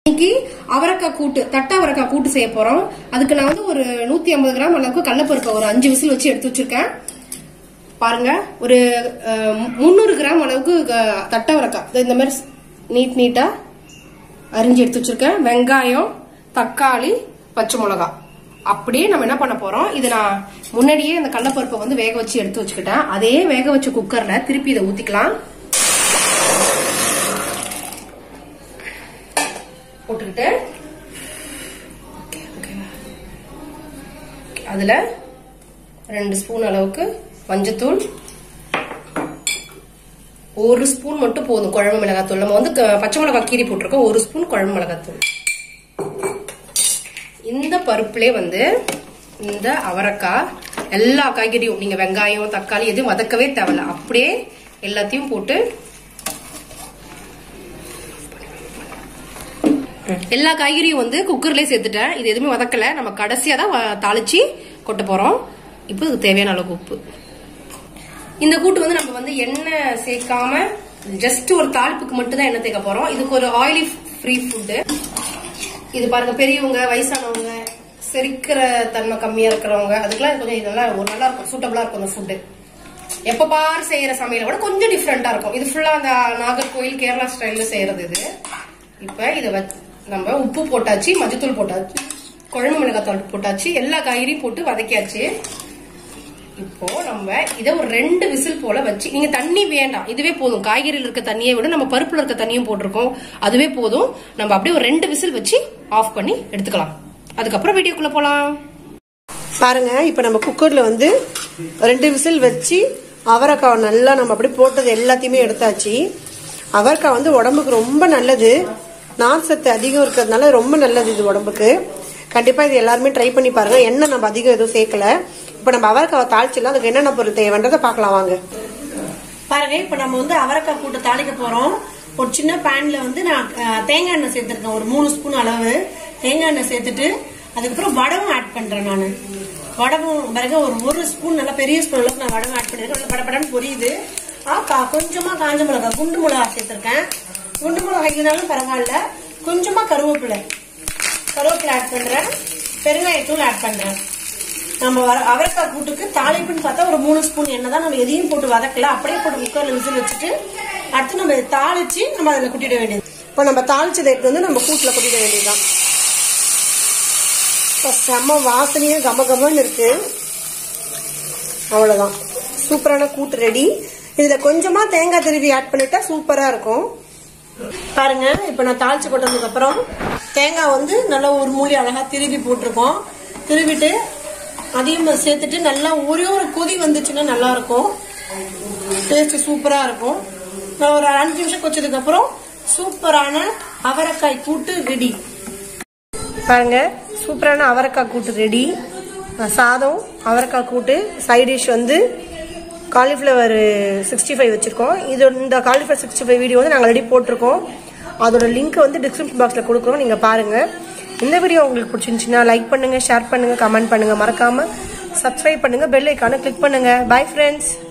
இன்னைக்கு அவரைக்காய் கூட்டு தட்டை அவரைக்காய் கூட்டு செய்ய போறோம் அதுக்கு நான் வந்து ஒரு நூத்தி ஐம்பது கிராம் அளவுக்கு கடலப்பருப்பை ஒரு அஞ்சு விசில் வச்சு எடுத்து வச்சிருக்கேன் பாருங்க ஒரு முந்நூறு கிராம் அளவுக்கு க- தட்டை அவரைக்காய் இதோ இந்த மாதிரி நீட் நீட்டா அரிஞ்சு எடுத்து வச்சிருக்கேன் வெங்காயம் தக்காளி பச்சை மிளகாய் அப்படியே நம்ம என்ன பண்ண போறோம் இது நான் முன்னாடியே இந்த கடலப்பருப்பை வந்து வேக வச்சு எடுத்து வச்சுக்கிட்டேன் அதே வேக வச்ச குக்கர்ல திருப்பி இதை ஊத்திக்கலாம் போட்டுக்கிட்டு Okay, okay. Okay, அதுல ரெண்டு ஸ்பூன் அளவுக்கு மஞ்சத்தூள் ஒரு ஸ்பூன் மட்டும் போதும் குழம்பு மிளகாத்தூள் நம்ம வந்து க- பச்சை மிளகாய் கீரி போட்டிருக்கோம் ஒரு ஸ்பூன் குழம்பு மிளகாத்தூள் இந்த பருப்புலே வந்து இந்த அவரைக்காய் எல்லா காய்கறியும் நீங்க வெங்காயம் தக்காளி எதுவும் வதக்கவே தேவையில்ல அப்படியே எல்லாத்தையும் போட்டு எல்லா காய்கறியும் வந்து குக்கர்லயே சேர்த்துட்டேன் இது எதுவுமே வதக்கல நம்ம கடைசியா தான் வ- தாளிச்சு கொட்ட போறோம் இப்போ இதுக்கு தேவையான அளவுக்கு உப்பு இந்த கூட்டு வந்து நம்ம வந்து எண்ணெய் சேர்க்காம ஜஸ்ட் ஒரு தாளிப்புக்கு மட்டும் தான் எண்ணெய் சேர்க்க போறோம் இதுக்கு ஒரு ஆயிலி ஃப்ரீ ஃபுட்டு இது பாருங்க பெரியவங்க வயசானவங்க செரிக்கிற தன்மை கம்மியா இருக்கிறவங்க அதுக்கெல்லாம் இது கொஞ்சம் இதெல்லாம் ஒரு நல்லா இருக்கும் சூட்டபிளா இருக்கும் இந்த ஃபுட்டு எப்ப பார் செய்யற சமையலை விட கொஞ்சம் டிஃப்ரெண்டா இருக்கும் இது ஃபுல்லா அந்த நாகர்கோயில் கேரளா ஸ்டைல்ல செய்யறது இது இப்ப இத வச்சு நம்ம உப்பு போட்டாச்சு மஞ்சத்தூள் போட்டாச்சு குழம்பு மிளகாத்தூள் போட்டாச்சு எல்லா காய்கறியும் போட்டு வதக்கியாச்சு இப்போ நம்ம இத ஒரு ரெண்டு விசில் போல வச்சு நீங்க தண்ணி வேண்டாம் இதுவே போதும் காய்கறியில் இருக்க தண்ணியை விட நம்ம பருப்புல இருக்க தண்ணியும் போட்டிருக்கோம் அதுவே போதும் நம்ம அப்படியே ஒரு ரெண்டு விசில் வச்சு ஆஃப் பண்ணி எடுத்துக்கலாம் அதுக்கப்புறம் வீடியோக்குள்ள போலாம் பாருங்க இப்போ நம்ம குக்கர்ல வந்து ரெண்டு விசில் வச்சு அவரைக்காய் நல்லா நம்ம அப்படி போட்டது எல்லாத்தையுமே எடுத்தாச்சு அவரைக்காய் வந்து உடம்புக்கு ரொம்ப நல்லது நார் சத்து அதிகம் இருக்கிறதுனால ரொம்ப நல்லது இது உடம்புக்கு கண்டிப்பா இது எல்லாருமே ட்ரை பண்ணி பாருங்க எண்ணெய் நம்ம அதிகம் எதுவும் சேர்க்கல இப்போ நம்ம அவரைக்காவை தாளிச்சிடலாம் அதுக்கு என்னென்ன பொருள் தேவைன்றதை பார்க்கலாம் வாங்க பாருங்க இப்போ நம்ம வந்து அவரைக்காய் கூட்டு தாளிக்க போறோம் ஒரு சின்ன பேன்ல வந்து நான் அஹ், தேங்காய் எண்ணெய் சேர்த்திருக்கேன் ஒரு மூணு ஸ்பூன் அளவு தேங்காய் எண்ணெய் சேர்த்துட்டு அதுக்கப்புறம் வடகம் ஆட் பண்றேன் நான் வடகம் பிறகு ஒரு ஒரு ஸ்பூன் நல்லா பெரிய ஸ்பூன் அளவுக்கு நான் வடகம் ஆட் பண்ணிருக்கேன் நல்லா படபடன்னு பொரியுது ஆ, கா- கொஞ்சமா காஞ்ச மிளகாய் குண்டு மிளகா சேர்த்திருக்கேன் குண்டு மிளகாய் இருந்தாலும் பரவாயில்ல கொஞ்சமா கருவேப்பிலை கருவேப்பிலை ஆட் பண்றேன் பெருங்காயத்தூள் ஆட் பண்றேன் நம்ம வர- அவரைக்காய் கூட்டுக்கு தாளிப்புன்னு பார்த்தா ஒரு மூணு ஸ்பூன் எண்ணெய் தான் நம்ம எதையும் போட்டு வதக்கல அப்படியே போட்டு குக்கர்ல விசில் வச்சுட்டு அடுத்து நம்ம இதை தாளிச்சு நம்ம அதில் கொட்டிட வேண்டியது இப்போ நம்ம தாளிச்சதை எடுத்து வந்து நம்ம கூட்டுல கொட்டிட வேண்டியதுதான் இப்போ செம்ம வாசனையும் கம கமன்னு இருக்கு அவ்வளவுதான் சூப்பரான கூட்டு ரெடி இதுல கொஞ்சமா தேங்காய் திருவி ஆட் பண்ணிட்டா சூப்பரா இருக்கும் பாருங்க இப்ப நான் தாளிச்சு கொட்டதுக்கு அப்புறம் தேங்காய் வந்து நல்லா ஒரு மூலி அழகா திருவி போட்டிருக்கோம் திருவிட்டு அதையும் சேர்த்துட்டு நல்லா ஒரே ஒரு கொதி வந்துச்சுன்னா நல்லா இருக்கும் டேஸ்ட் சூப்பரா இருக்கும் நான் ஒரு அஞ்சு நிமிஷம் கொச்சதுக்கு அப்புறம் சூப்பரான அவரைக்காய் கூட்டு ரெடி பாருங்க சூப்பரான அவரைக்காய் கூட்டு ரெடி சாதம் அவரைக்காய் கூட்டு சைட் டிஷ் வந்து காலிஃப்ளவர் சிக்ஸ்டி ஃபைவ் வச்சுருக்கோம் இது இந்த காலிஃப்ளவர் சிக்ஸ்டி ஃபைவ் வீடியோ வந்து நாங்கள் ஆல்ரெடி போட்டிருக்கோம் அதோட லிங்க் வந்து டிஸ்கிரிப்ஷன் பாக்ஸில் கொடுக்குறோம் நீங்கள் பாருங்கள் இந்த வீடியோ உங்களுக்கு பிடிச்சிருந்துச்சுன்னா லைக் பண்ணுங்கள் ஷேர் பண்ணுங்கள் கமெண்ட் பண்ணுங்கள் மறக்காமல் சப்ஸ்கிரைப் பண்ணுங்கள் பெல் ஐக்கானை கிளிக் பண்ணுங்கள் பை ஃப்ரெண்ட்ஸ்